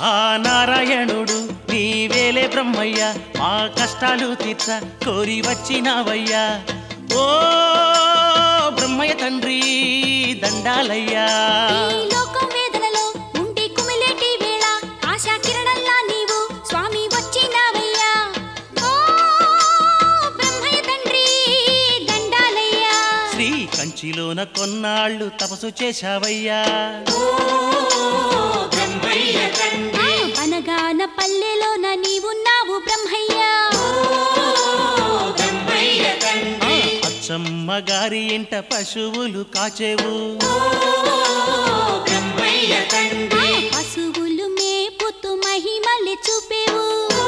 ఆ నారాయణుడు నీవేలే బ్రహ్మయ్య మా కష్టాలు తీర్చ కోరి వచ్చినావయ్యా ఓ బ్రహ్మయ్య తండ్రి దండాలయ్యా ఈ లోకం వేదనలో ఉండి కుమిలేటి వేళ ఆశా కిరణంలా నీవు స్వామి వచ్చినావయ్యా ఓ బ్రహ్మయ్య తండ్రి దండాలయ్యా శ్రీ కంచిలోన కొన్నాళ్ళు తపస్సు చేశావయ్యా ఆ అనగాన పల్లెలోన నీవున్నావు బ్రహ్మయ్యా ఆ అచ్చమ్మ గారి ఇంట పశువులు కాచేవు ఆ పశువులు మేపుతూ మహిమల్ని చూపేవు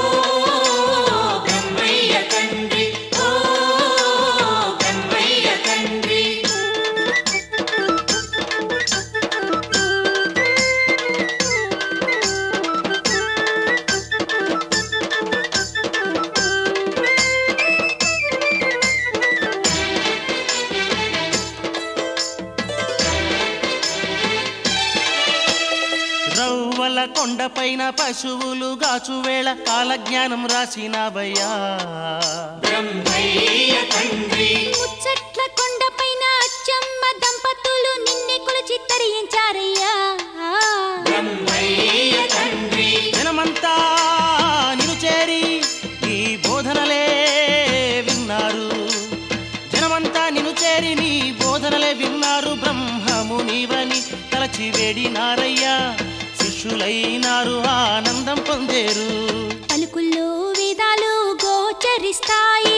రవ్వల కొండపైన పశువులు గాచువేళ కాలజ్ఞానం రాసినావయ్యా ముచ్చట్ల కొండపైన అచ్చమ్మ దంపతులు నిన్నే కొలిచి తరించారయ్యా జనమంతా నిన్ను చేరి నీ బోధనలే విన్నారు జనమంతా నిన్ను చేరి నీ బోధనలే విన్నారు బ్రహ్మము నీవని తలచి వేడినారయ్యా శిష్యులైనారు ఆనందం పొందేరు పలుకుల్లో వేదాలు గోచరిస్తాయి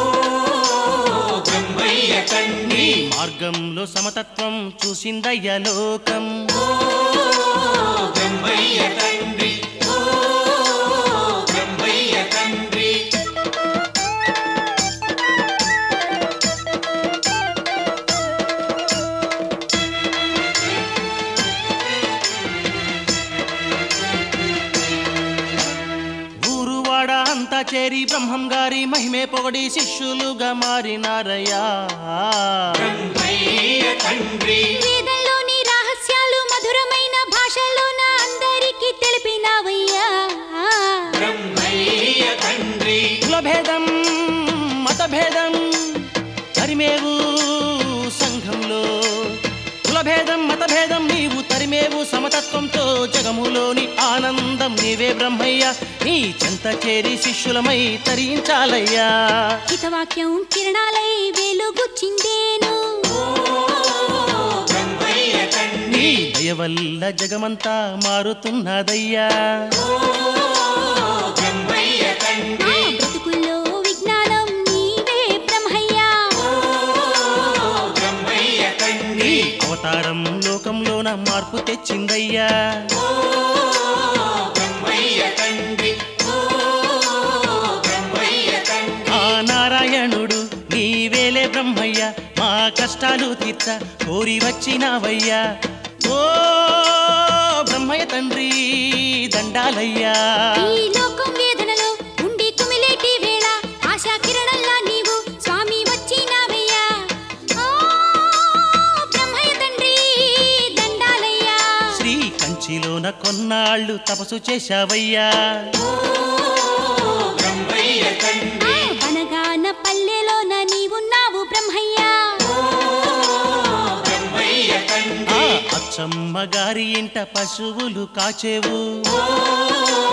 నీ మార్గంలో సమతత్వం చూసిందయ్య లోకం ఊరువాడ అంతా చేరి బ్రహ్మం గారి మహిమే పొగడి శిష్యులుగా మారినారయ్యా వేదంలోని రహస్యాలు మధురమైన భాషలోన అందరికీ తెలిపినావయ్యా కులభేదం మతభేదం తరిమేవు సంఘంలో కులభేదం మతభేదం నీవు తరిమేవు సమతత్వంతో జగములోని ఆనందం నీవే బ్రహ్మయ్య నీ చెంత చేరి శిష్యులమై తరించాలయ్యా హితవాక్యం కిరణాలై వెలుగుచిందేను నీ దయ వల్ల జగమంతా మారుతున్నదయ్యా ఆ బ్రతుకుల్లో విజ్ఞానం నీవే బ్రహ్మయ్యా నీ అవతారం లోకంలోన మార్పు తెచ్చిందయ్యా ఆ నారాయణుడు నీవేలే బ్రహ్మయ్య మా కష్టాలు తీర్చ కోరి వచ్చినావయ్యా ఓ బ్రహ్మయ్య తండ్రి దండాలయ్యా ఈ లోకం వేదనలో ఉండి కుమిలేటి వేళ ఆశా కిరణంలా నీవు స్వామి వచ్చినావయ్యా ఓ బ్రహ్మయ్య తండ్రి దండాలయ్యా శ్రీ కంచిలోన కొన్నాళ్ళు తపస్సు చేశావయ్యా ఆ వనగాన పల్లెలోన నీవున్నావు బ్రహ్మయ్యా ఆ అచ్చమ్మ గారి ఇంట పశువులు కాచేవు